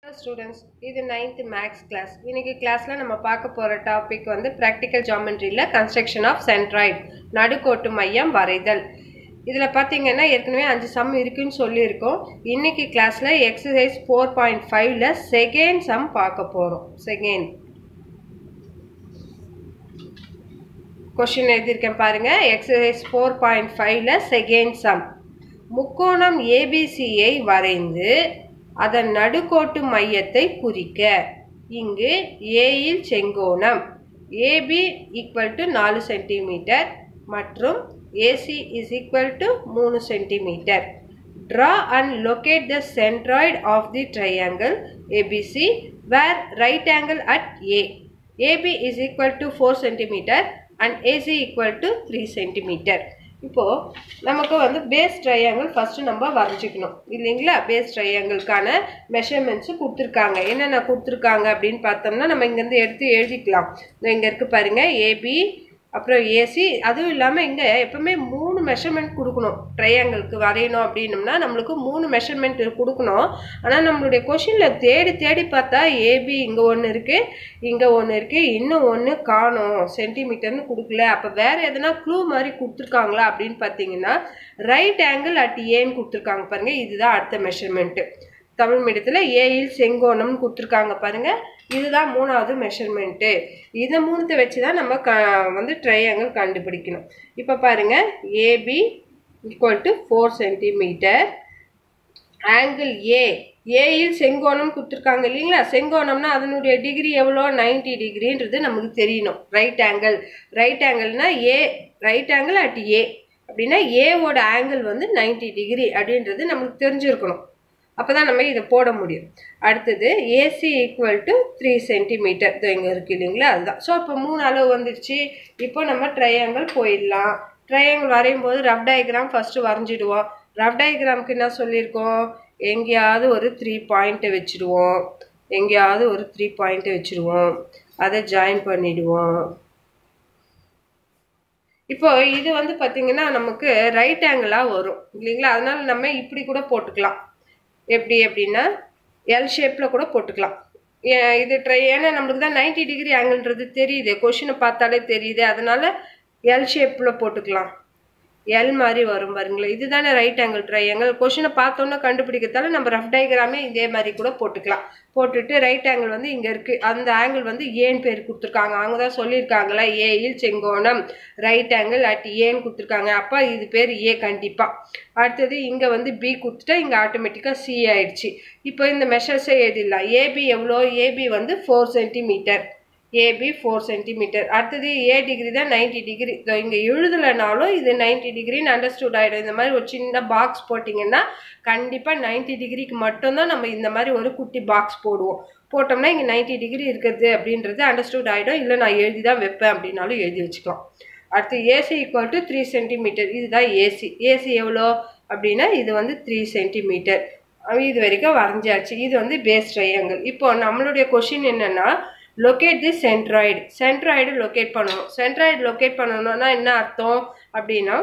students இது ninth maths class இன்னைக்கு கிளாஸில் நம்ம பார்க்க போகிற டாபிக் வந்து ப்ராக்டிக்கல் ஜாமெண்ட்ரியில் கன்ஸ்ட்ரக்ஷன் ஆஃப் சென்ட்ராய்ட் நடுக்கோட்டு மையம் வரைதல் இதில் பார்த்தீங்கன்னா ஏற்கனவே அஞ்சு சம் இருக்குன்னு சொல்லியிருக்கோம் இன்னைக்கு கிளாஸில் எக்ஸசைஸ் ஃபோர் பாயிண்ட் ஃபைவ்ல செகண்ட் சம் பார்க்க போகிறோம் செகண்ட் கொஷின் எழுதியிருக்கேன் பாருங்க எக்ஸசைஸ் ஃபோர் பாயிண்ட் ஃபைவ்ல செகண்ட் சம் முக்கோணம் ஏபிசியை வரைந்து அதன் நடுக்கோட்டு மையத்தை குறிக்க இங்கு ஏயில் செங்கோணம் ஏபி ஈக்குவல் டு நாலு சென்டிமீட்டர் மற்றும் ஏசி இஸ் ஈக்குவல் டு மூணு centimetre draw and locate the centroid of the triangle A B C where right angle at A A B is equal to four centimetre and A C equal to three centimetre இப்போது நமக்கு வந்து base triangle first நம்ம வரைஞ்சிக்கணும் இல்லைங்களா base ட்ரையாங்கிள்கான measurements கொடுத்துருக்காங்க என்னென்ன கொடுத்துருக்காங்க அப்படின்னு பார்த்தோம்னா நம்ம இங்கேருந்து எடுத்து எழுதிக்கலாம் இங்கே இருக்குது பாருங்கள் ஏபி அப்புறம் ஏசி அதுவும் இல்லாமல் இங்கே எப்பவுமே மூணு மெஷர்மெண்ட் கொடுக்கணும் ட்ரையாங்கிளுக்கு வரையணும் அப்படின்னம்னா நம்மளுக்கு மூணு மெஷர்மெண்ட் கொடுக்கணும் ஆனால் நம்மளுடைய கொஷினில் தேடி தேடி பார்த்தா ஏபி இங்கே ஒன்று இருக்குது இங்கே ஒன்று இருக்குது இன்னும் ஒன்று காணும் சென்டிமீட்டர்னு கொடுக்கல அப்போ வேறு எதனா க்ளூ மாதிரி கொடுத்துருக்காங்களா அப்படின்னு பார்த்தீங்கன்னா ரைட் ஆங்கிள் அட் ஏன்னு கொடுத்துருக்காங்க பாருங்கள் இதுதான் அடுத்த மெஷர்மெண்ட்டு தமிழ் மீடியத்தில் ஏயில் செங்கோணம்னு கொடுத்துருக்காங்க பாருங்கள் இதுதான் மூணாவது மெஷர்மெண்ட்டு இதை மூணுத்தை வச்சு தான் நம்ம க வந்து ட்ரையாங்கிள் கண்டுபிடிக்கணும் இப்போ பாருங்கள் A B equal to four centimetre angle A ஏயில் செங்கோணம் கொடுத்துருக்காங்க இல்லைங்களா செங்கோணம்னா அதனுடைய டிகிரி எவ்வளோ நைன்டி டிகிரின்றது நமக்கு தெரியணும் ரைட் ஆங்கிள் ரைட் ஆங்கிள்னா A right angle at A அப்படின்னா ஏவோட ஆங்கிள் வந்து நைன்டி டிகிரி அப்படின்றது நமக்கு தெரிஞ்சிருக்கணும் அப்போ தான் நம்ம இதை போட முடியும் அடுத்தது A C equal to three centimetre இது இங்கே இருக்குது இல்லைங்களா அதுதான் ஸோ இப்போ மூணு அளவு வந்துடுச்சு இப்போ நம்ம ட்ரையாங்கிள் போயிடலாம் ட்ரையாங்கிள் வரையும் போது ரஃப் டயக்ராம் ஃபஸ்ட்டு வரைஞ்சிடுவோம் ரஃப் டயக்ராமுக்கு என்ன சொல்லியிருக்கோம் எங்கேயாவது ஒரு த்ரீ பாயிண்ட்டை வச்சுடுவோம் எங்கேயாவது ஒரு த்ரீ பாயிண்ட்டை வச்சுடுவோம் அதை ஜாயின் பண்ணிடுவோம் இப்போ இது வந்து பார்த்தீங்கன்னா நமக்கு ரைட் ஆங்கிளாக வரும் இல்லைங்களா அதனால நம்ம இப்படி கூட போட்டுக்கலாம் எப்படி அப்படின்னா எல் ஷேப்பில் கூட போட்டுக்கலாம் இது ட்ரை ஏன்னா நம்மளுக்கு தான் நைன்டி டிகிரி ஆங்கிள்ன்றது தெரியுது கொஷினை பார்த்தாலே தெரியுது அதனால எல் ஷேப்பில் போட்டுக்கலாம் எல் மாதிரி வரும் பாருங்களேன் இதுதானே ரைட் ஆங்கிள் ட்ரையாங்கிள் கொஷினை பார்த்தோன்னே கண்டுபிடிக்கிறதால நம்ம ரஃப் டயக்ராமே இதே மாதிரி கூட போட்டுக்கலாம் போட்டுட்டு ரைட் ஆங்கிள் வந்து இங்கே இருக்குது அந்த ஆங்கிள் வந்து ஏன் பேர் கொடுத்துருக்காங்க அவங்க தான் சொல்லியிருக்காங்களா ஏயில் செங்கோணம் ரைட் ஆங்கிள் அட் ஏன்னு கொடுத்துருக்காங்க அப்போ இது பேர் ஏ கண்டிப்பாக அடுத்தது இங்கே வந்து பி கொடுத்துட்டா இங்கே ஆட்டோமேட்டிக்காக சி ஆயிடுச்சு இப்போ இந்த மெஷர்ஸை எழுதிடலாம் ஏபி எவ்வளோ ஏபி வந்து four centimetre A B four centimetre அடுத்தது ஏ டிகிரி தான் நைன்டி டிகிரி இதோ இங்கே எழுதலைனாலும் இது நைன்டி டிகிரின்னு அண்டர்ஸ்டூட் ஆகிடும் இந்த மாதிரி ஒரு சின்ன பாக்ஸ் போட்டிங்கன்னா கண்டிப்பாக நைன்டி டிகிரிக்கு மட்டும்தான் நம்ம இந்த மாதிரி ஒரு குட்டி பாக்ஸ் போடுவோம் போட்டோம்னா இங்கே நைன்டி டிகிரி இருக்கிறது அப்படின்றது அண்டர்ஸ்டூட் ஆகிடும் இல்லை நான் எழுதி தான் வைப்பேன் அப்படின்னாலும் எழுதி வச்சுக்கலாம் அடுத்து A C equal to three centimetre இதுதான் ஏசி ஏசி எவ்வளோ அப்படின்னா இது வந்து த்ரீ சென்டிமீட்டர் இது வரைக்கும் வரைஞ்சாச்சு இது வந்து பேஸ் ட்ரையாங்கிள் இப்போ நம்மளுடைய கொஷின் என்னென்னா locate the centroid centroid locate பண்ணணும் சென்ட்ராய்டு லொக்கேட் பண்ணணும்னா என்ன அர்த்தம் அப்படின்னா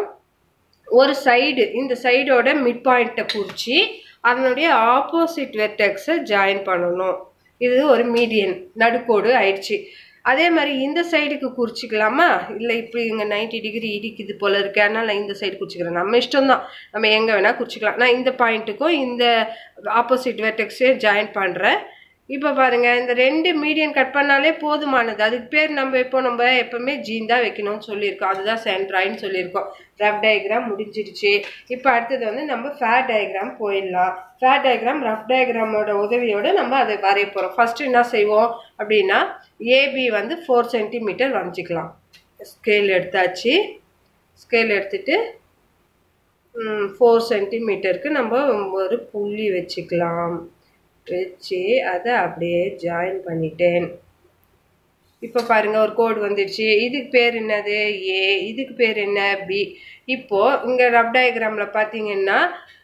ஒரு சைடு இந்த சைடோட மிட் பாயிண்ட்டை குறித்து அதனுடைய ஆப்போசிட் வெர்டெக்ஸை ஜாயின் பண்ணணும் இது ஒரு மீடியன் நடுக்கோடு ஆயிடுச்சு அதே மாதிரி இந்த சைடுக்கு குறிச்சிக்கலாமா இல்லை இப்படி இங்கே நைன்டி டிகிரி இடிக்குது போல இருக்கு அதனால் நான் இந்த சைடு குறிச்சிக்கிறேன் நம்ம இஷ்டம் தான் நம்ம எங்கே வேணால் குறிச்சிக்கலாம் நான் இந்த பாயிண்ட்டுக்கும் இந்த ஆப்போசிட் வெர்டெக்ஸையும் ஜாயின் பண்ணுறேன் இப்போ பாருங்கள் இந்த ரெண்டு மீடியன் கட் பண்ணாலே போதுமானது அதுக்கு பேர் நம்ம இப்போ நம்ம எப்போவுமே ஜீன் தான் வைக்கணும்னு சொல்லியிருக்கோம் அதுதான் சென்ட்ராய்ன்னு சொல்லியிருக்கோம் ரஃப் டயக்ராம் முடிஞ்சிடுச்சு இப்போ அடுத்தது வந்து நம்ம ஃபேர் டயக்ராம் போயிடலாம் ஃபேர் டயக்ராம் ரஃப் டயக்ராமோட உதவியோடு நம்ம அதை வரைய போகிறோம் ஃபஸ்ட்டு என்ன செய்வோம் அப்படின்னா ஏபி வந்து ஃபோர் சென்டிமீட்டர் வரைஞ்சிக்கலாம் ஸ்கேல் எடுத்தாச்சு ஸ்கேல் எடுத்துட்டு ஃபோர் சென்டிமீட்டருக்கு நம்ம ஒரு புள்ளி வச்சுக்கலாம் வச்சு அதை அப்படியே ஜாயின் பண்ணிட்டேன் இப்போ பாருங்க ஒரு கோடு வந்துடுச்சு இதுக்கு பேர் என்னது ஏ இதுக்கு பேர் என்ன பி இப்போ இங்கே ரப் டயக்ராமில் பார்த்தீங்கன்னா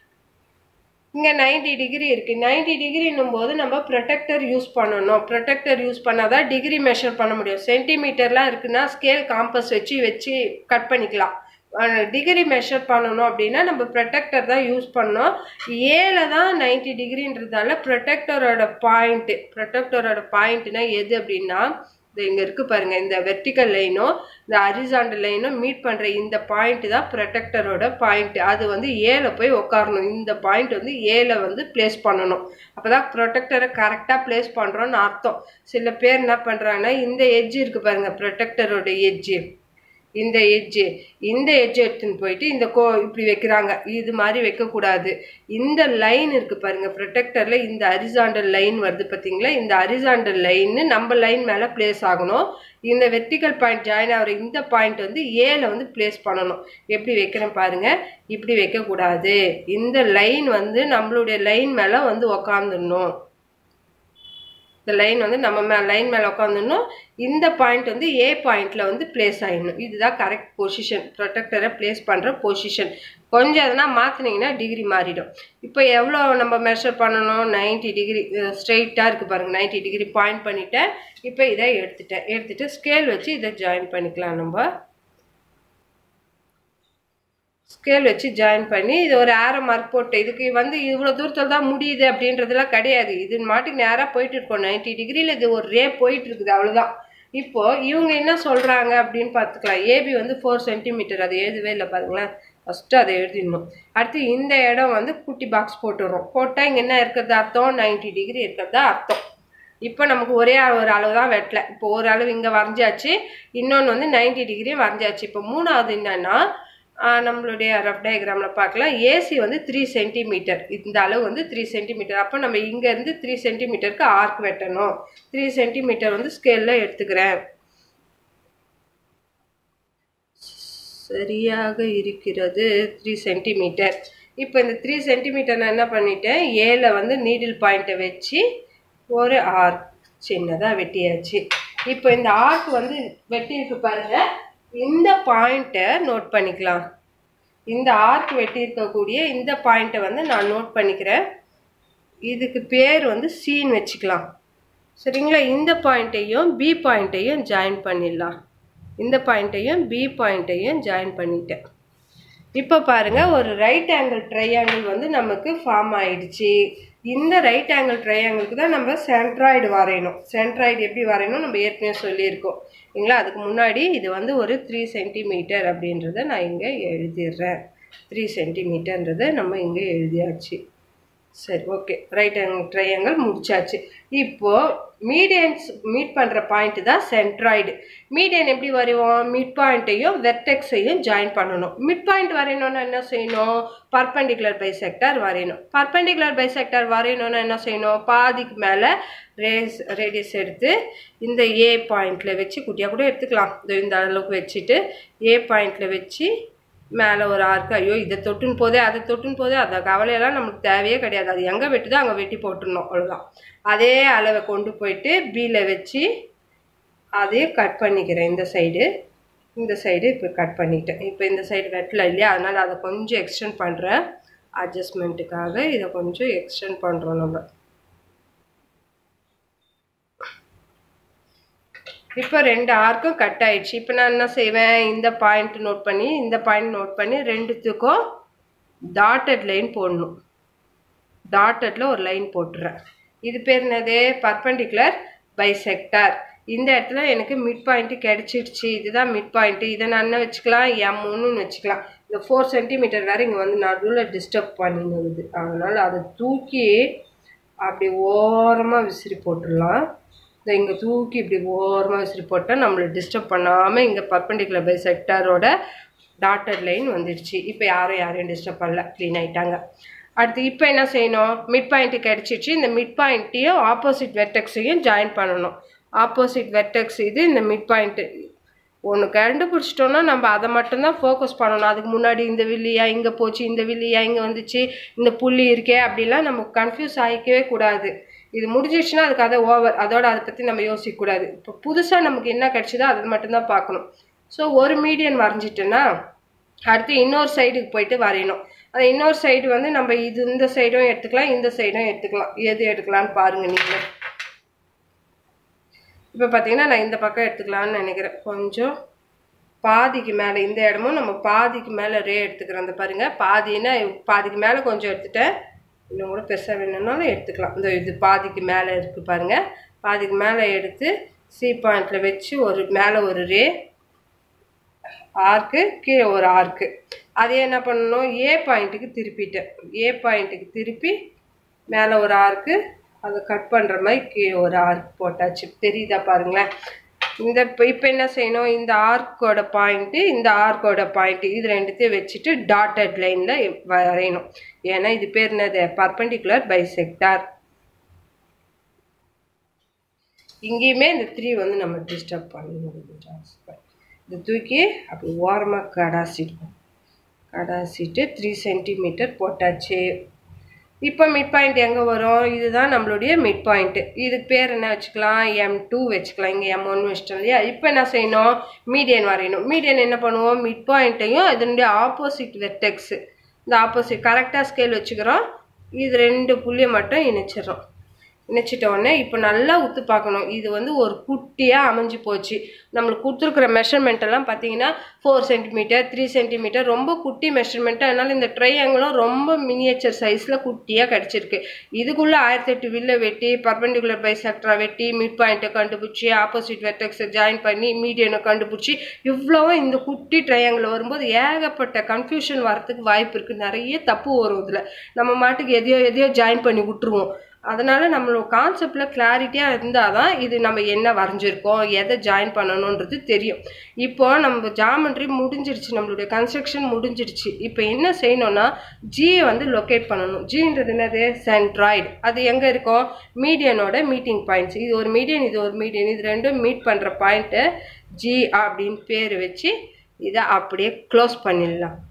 இங்கே நைன்டி டிகிரி இருக்குது நைன்டி டிகிரின்னும் போது நம்ம ப்ரொடெக்டர் யூஸ் பண்ணணும் ப்ரொடெக்டர் யூஸ் பண்ணால் தான் டிகிரி மெஷர் பண்ண முடியும் சென்டிமீட்டர்லாம் இருக்குன்னா ஸ்கேல் காம்பஸ் வச்சு வச்சு கட் பண்ணிக்கலாம் டிகிரி மெஷர் பண்ணணும் அப்படின்னா நம்ம ப்ரொடெக்டர் தான் யூஸ் பண்ணோம் ஏல தான் நைன்டி டிகிரின்றதால ப்ரொடெக்டரோட பாயிண்ட்டு ப்ரொடெக்டரோட பாயிண்ட்னா எது அப்படின்னா இது இங்கே இருக்கு பாருங்க இந்த வெர்டிக்கல் லைனும் இந்த அரிசாண்டல் லைனும் மீட் பண்ணுற இந்த பாயிண்ட் தான் ப்ரொடெக்டரோட பாயிண்ட் அது வந்து ஏல போய் உட்காரணும் இந்த பாயிண்ட் வந்து ஏல வந்து பிளேஸ் பண்ணணும் அப்போ தான் ப்ரொடெக்டரை கரெக்டாக பிளேஸ் பண்ணுறோன்னு அர்த்தம் சில பேர் என்ன பண்ணுறாங்கன்னா இந்த எட்ஜ் இருக்கு பாருங்க ப்ரொடெக்டரோட எட்ஜு இந்த எட்ஜு இந்த எட்ஜ் எடுத்துன்னு போயிட்டு இந்த கோ இப்படி வைக்கிறாங்க இது மாதிரி வைக்கக்கூடாது இந்த லைன் இருக்கு பாருங்க ப்ரொடெக்டர்ல இந்த அரிசாண்டல் லைன் வருது பார்த்தீங்களா இந்த அரிசாண்டல் லைன் நம்ம லைன் மேலே பிளேஸ் ஆகணும் இந்த வெர்டிக்கல் பாயிண்ட் ஜாயின் ஆகிற இந்த பாயிண்ட் வந்து ஏல வந்து பிளேஸ் பண்ணணும் எப்படி வைக்கிறேன் பாருங்க இப்படி வைக்கக்கூடாது இந்த லைன் வந்து நம்மளுடைய லைன் மேலே வந்து உக்காந்துடணும் இந்த லைன் வந்து நம்ம மே லைன் மேலே உட்காந்துடணும் இந்த பாயிண்ட் வந்து ஏ பாயிண்ட்ல வந்து பிளேஸ் ஆகிடணும் இதுதான் கரெக்ட் பொசிஷன் ப்ரொடெக்டரை பிளேஸ் பண்ணுற பொசிஷன் கொஞ்சம் எதனா மாற்றினீங்கன்னா டிகிரி மாறிடும் இப்போ எவ்வளோ நம்ம மெஷர் பண்ணணும் நைன்டி டிகிரி ஸ்ட்ரெயிட்டாக இருக்குது பாருங்கள் நைன்டி டிகிரி பாயிண்ட் பண்ணிட்டேன் இப்போ இதை எடுத்துட்டேன் எடுத்துட்டு ஸ்கேல் வச்சு இதை ஜாயின் பண்ணிக்கலாம் நம்ம ஸ்கேல் வச்சு ஜாயின் பண்ணி இது ஒரு ஆரோ மார்க் போட்டு இதுக்கு வந்து இவ்வளோ தூரத்தில் தான் முடியுது அப்படின்றதுலாம் கிடையாது இது மாட்டுக்கு நேராக போயிட்டு இருக்கோம் நைன்டி டிகிரியில் இது ஒரு ரே போயிட்டு இருக்குது அவ்வளோதான் இப்போ இவங்க என்ன சொல்கிறாங்க அப்படின்னு பார்த்துக்கலாம் ஏபி வந்து ஃபோர் சென்டிமீட்டர் அது எழுதவே இல்லை பாருங்களேன் ஃபஸ்ட்டு அதை எழுதிடணும் அடுத்து இந்த இடம் வந்து குட்டி பாக்ஸ் போட்டுடுறோம் போட்டால் இங்கே என்ன இருக்கிறது அர்த்தம் நைன்டி டிகிரி இருக்கிறதா அர்த்தம் இப்போ நமக்கு ஒரே ஒரு அளவு தான் வெட்டல இப்போ ஒரு அளவு இங்கே வரைஞ்சாச்சு இன்னொன்று வந்து நைன்டி டிகிரியும் வரைஞ்சாச்சு இப்போ மூணாவது என்னன்னா நம்மளுடைய ரஃப் டயக்ராமில் பார்க்கலாம் ஏசி வந்து த்ரீ சென்டிமீட்டர் இந்த அளவு வந்து த்ரீ சென்டிமீட்டர் அப்போ நம்ம இங்கேருந்து த்ரீ சென்டிமீட்டருக்கு ஆர்க் வெட்டணும் த்ரீ சென்டிமீட்டர் வந்து ஸ்கேலில் எடுத்துக்கிறேன் சரியாக இருக்கிறது த்ரீ சென்டிமீட்டர் இப்போ இந்த த்ரீ சென்டிமீட்டர் நான் என்ன பண்ணிட்டேன் ஏல வந்து நீடில் பாயிண்ட்டை வச்சு ஒரு ஆர்க் சின்னதாக வெட்டியாச்சு இப்போ இந்த ஆர்க் வந்து வெட்டியிருக்கு பாருங்க இந்த பாயிண்ட்டை நோட் பண்ணிக்கலாம் இந்த ஆர்க் வெட்டியிருக்கக்கூடிய இந்த பாயிண்ட்டை வந்து நான் நோட் பண்ணிக்கிறேன் இதுக்கு பேர் வந்து சீன் வச்சுக்கலாம் சரிங்களா இந்த பாயிண்ட்டையும் பி பாயிண்ட்டையும் ஜாயின் பண்ணிடலாம் இந்த பாயிண்ட்டையும் பி பாயிண்ட்டையும் ஜாயின் பண்ணிட்டேன் இப்போ பாருங்க ஒரு ரைட் ஆங்கிள் ட்ரையாங்கிள் வந்து நமக்கு ஃபார்ம் ஆயிடுச்சு இந்த ரைட் ஆங்கிள் ட்ரையாங்கிளுக்கு தான் நம்ம சென்ட்ராய்டு வரையணும் சென்ட்ராய்டு எப்படி வரையணும் நம்ம ஏற்கனவே சொல்லியிருக்கோம் இல்லைங்களா அதுக்கு முன்னாடி இது வந்து ஒரு த்ரீ சென்டிமீட்டர் அப்படின்றத நான் இங்கே எழுதிடுறேன் த்ரீ சென்டிமீட்டர்ன்றதை நம்ம இங்கே எழுதியாச்சு சரி ஓகே ரைட் ஆங்கிள் ட்ரையாங்கிள் முடிச்சாச்சு இப்போ மீடியன்ஸ் மீட் பண்ணுற பாயிண்ட் தான் சென்ட்ராய்டு மீடியன் எப்படி வரைவோம் மிட் பாயிண்ட்டையும் வெர்டெக்ஸையும் ஜாயின் பண்ணணும் மிட் பாயிண்ட் வரையணும்னா என்ன செய்யணும் பர்பண்டிகுலர் பைசெக்டார் வரையணும் பர்பண்டிகுலர் பைசெக்டார் வரையணும்னா என்ன செய்யணும் பாதிக்கு மேலே ரேஸ் ரேடியஸ் எடுத்து இந்த ஏ பாயிண்டில் வச்சு குட்டியாக கூட எடுத்துக்கலாம் இந்த அளவுக்கு வச்சுட்டு ஏ பாயிண்டில் வச்சு மேலே ஒரு ஆர்க்கு ஐயோ இதை தொட்டுன்னு போதே அதை தொட்டுன்னு போதே அந்த கவலையெல்லாம் நமக்கு தேவையே கிடையாது அது எங்கே வெட்டுதோ அங்கே வெட்டி போட்டுடணும் அவ்வளோதான் அதே அளவை கொண்டு போயிட்டு பியில் வச்சு அதையும் கட் பண்ணிக்கிறேன் இந்த சைடு இந்த சைடு இப்போ கட் பண்ணிட்டேன் இப்போ இந்த சைடு வெட்டல இல்லையா அதனால் அதை கொஞ்சம் எக்ஸ்டெண்ட் பண்ணுறேன் அட்ஜஸ்ட்மெண்ட்டுக்காக இதை கொஞ்சம் எக்ஸ்டெண்ட் பண்ணுறோம் நம்ம இப்போ ரெண்டு ஆர்க்கும் கட் ஆயிடுச்சு இப்போ நான் என்ன செய்வேன் இந்த பாயிண்ட் நோட் பண்ணி இந்த பாயிண்ட் நோட் பண்ணி ரெண்டுத்துக்கும் டாட்டட் லைன் போடணும் டாட்டடில் ஒரு லைன் போட்டுறேன் இது பேர் என்னது பர்பண்டிகுலர் பைசெக்டார் இந்த இடத்துல எனக்கு மிட் பாயிண்ட்டு கிடச்சிடுச்சு இதுதான் மிட் பாயிண்ட்டு இதை நான் என்ன வச்சுக்கலாம் எம் ஒன்றுன்னு வச்சுக்கலாம் இந்த ஃபோர் சென்டிமீட்டர் வேறு இங்கே வந்து நடுவில் டிஸ்டர்ப் பண்ணிடுது அதனால் அதை தூக்கி அப்படி ஓரமாக விசிறி போட்டுடலாம் இந்த இங்கே தூக்கி இப்படி ஓரமாக விசிறி போட்டால் நம்மளை டிஸ்டர்ப் பண்ணாமல் இங்கே பர்பண்டிகுலர் பை செக்டாரோட டாட்டர் லைன் வந்துடுச்சு இப்போ யாரும் யாரையும் டிஸ்டர்ப் பண்ணல க்ளீன் ஆகிட்டாங்க அடுத்து இப்போ என்ன செய்யணும் மிட் பாயிண்ட்டு கிடச்சிச்சு இந்த மிட் பாயிண்ட்டையும் ஆப்போசிட் வெர்டெக்ஸையும் ஜாயின் பண்ணணும் ஆப்போசிட் வெர்டெக்ஸ் இது இந்த மிட் பாயிண்ட்டு ஒன்று கண்டுபிடிச்சிட்டோன்னா நம்ம அதை மட்டும்தான் ஃபோக்கஸ் பண்ணணும் அதுக்கு முன்னாடி இந்த வில்லியா இங்கே போச்சு இந்த வில்லியா இங்கே வந்துச்சு இந்த புள்ளி இருக்கே அப்படிலாம் நம்ம கன்ஃபியூஸ் ஆகிக்கவே கூடாது இது முடிஞ்சிடுச்சுன்னா அதுக்கு அதை ஓவர் அதோட அதை பற்றி நம்ம யோசிக்கக்கூடாது இப்போ புதுசாக நமக்கு என்ன கிடைச்சதோ அதை மட்டும்தான் பார்க்கணும் ஸோ ஒரு மீடியன் வரைஞ்சிட்டேன்னா அடுத்து இன்னொரு சைடுக்கு போயிட்டு வரையணும் அந்த இன்னொரு சைடு வந்து நம்ம இது இந்த சைடும் எடுத்துக்கலாம் இந்த சைடும் எடுத்துக்கலாம் எது எடுக்கலாம்னு பாருங்கள் நீங்களே இப்போ பார்த்தீங்கன்னா நான் இந்த பக்கம் எடுத்துக்கலாம்னு நினைக்கிறேன் கொஞ்சம் பாதிக்கு மேலே இந்த இடமும் நம்ம பாதிக்கு மேலே ரே எடுத்துக்கிறோம் அந்த பாருங்க பாதின்னா பாதிக்கு மேலே கொஞ்சம் எடுத்துட்டேன் இன்னும் கூட பெருசாக வேணும்னாலும் எடுத்துக்கலாம் இந்த இது பாதிக்கு மேலே இருக்குது பாருங்க பாதிக்கு மேலே எடுத்து சி பாயிண்டில் வச்சு ஒரு மேலே ஒரு ரே ஆர்க்கு கீழே ஒரு ஆர்க்கு அதே என்ன பண்ணணும் ஏ பாயிண்ட்டுக்கு திருப்பிட்டேன் ஏ பாயிண்ட்டுக்கு திருப்பி மேலே ஒரு ஆர்க்கு அதை கட் பண்ணுற மாதிரி கீழே ஒரு ஆர்க் போட்டாச்சு தெரியுதா பாருங்களேன் இந்த இப்போ இப்போ என்ன செய்யணும் இந்த ஆர்க்கோட பாயிண்ட்டு இந்த ஆர்க்கோட பாயிண்ட்டு இது ரெண்டுத்தையும் வச்சுட்டு டாட்டட் லைனில் வரையணும் ஏன்னா இது பேர் என்னது பர்பண்டிகுலர் பைசெக்டார் இங்கேயுமே இந்த த்ரீ வந்து நம்ம டிஸ்டர்ப் பண்ணணும் இது தூக்கி அப்படி ஓரமாக கடாசிடுவோம் கடாசிட்டு த்ரீ சென்டிமீட்டர் போட்டாச்சு இப்போ மிட் பாயிண்ட் எங்கே வரும் இதுதான் நம்மளுடைய மிட் பாயிண்ட்டு இதுக்கு பேர் என்ன வச்சுக்கலாம் எம் டூ வச்சுக்கலாம் இங்கே எம் ஒன் வச்சிட்டோம் இல்லையா இப்போ என்ன செய்யணும் மீடியன் வரையணும் மீடியன் என்ன பண்ணுவோம் மிட் பாயிண்ட்டையும் இதனுடைய ஆப்போசிட் வெர்டெக்ஸு இந்த ஆப்போசிட் கரெக்டாக ஸ்கேல் வச்சுக்கிறோம் இது ரெண்டு புள்ளியை மட்டும் இணைச்சிடுறோம் இணைச்சிட்ட உடனே இப்போ நல்லா உத்து பார்க்கணும் இது வந்து ஒரு குட்டியாக அமைஞ்சு போச்சு நம்மளுக்கு கொடுத்துருக்குற மெஷர்மெண்ட் எல்லாம் பார்த்தீங்கன்னா ஃபோர் சென்டிமீட்டர் த்ரீ சென்டிமீட்டர் ரொம்ப குட்டி மெஷர்மெண்ட்டு அதனால இந்த ட்ரையாங்கிளும் ரொம்ப மினியேச்சர் சைஸில் குட்டியாக கிடச்சிருக்கு இதுக்குள்ளே ஆயிரத்தி எட்டு வில்ல வெட்டி பர்பண்டிகுலர் பைசெக்டரா வெட்டி மிட் பாயிண்ட்டை கண்டுபிடிச்சி ஆப்போசிட் வெர்டெக்ஸை ஜாயின் பண்ணி மீடியனை கண்டுபிடிச்சி இவ்வளவும் இந்த குட்டி ட்ரையாங்கிள் வரும்போது ஏகப்பட்ட கன்ஃபியூஷன் வரத்துக்கு வாய்ப்பு இருக்குது நிறைய தப்பு வரும் இதில் நம்ம மாட்டுக்கு எதையோ எதையோ ஜாயின் பண்ணி விட்டுருவோம் அதனால நம்மளோட கான்செப்டில் கிளாரிட்டியாக இருந்தால் தான் இது நம்ம என்ன வரைஞ்சிருக்கோம் எதை ஜாயின் பண்ணணுன்றது தெரியும் இப்போ நம்ம ஜாமெண்ட்ரி முடிஞ்சிருச்சு நம்மளுடைய கன்ஸ்ட்ரக்ஷன் முடிஞ்சிருச்சு இப்போ என்ன செய்யணும்னா ஜியை வந்து லொக்கேட் பண்ணணும் ஜின்றது என்னது சென்ட்ராய்டு அது எங்கே இருக்கும் மீடியனோட மீட்டிங் பாயிண்ட்ஸ் இது ஒரு மீடியன் இது ஒரு மீடியன் இது ரெண்டும் மீட் பண்ணுற பாயிண்ட்டை ஜி அப்படின்னு பேர் வச்சு இதை அப்படியே க்ளோஸ் பண்ணிடலாம்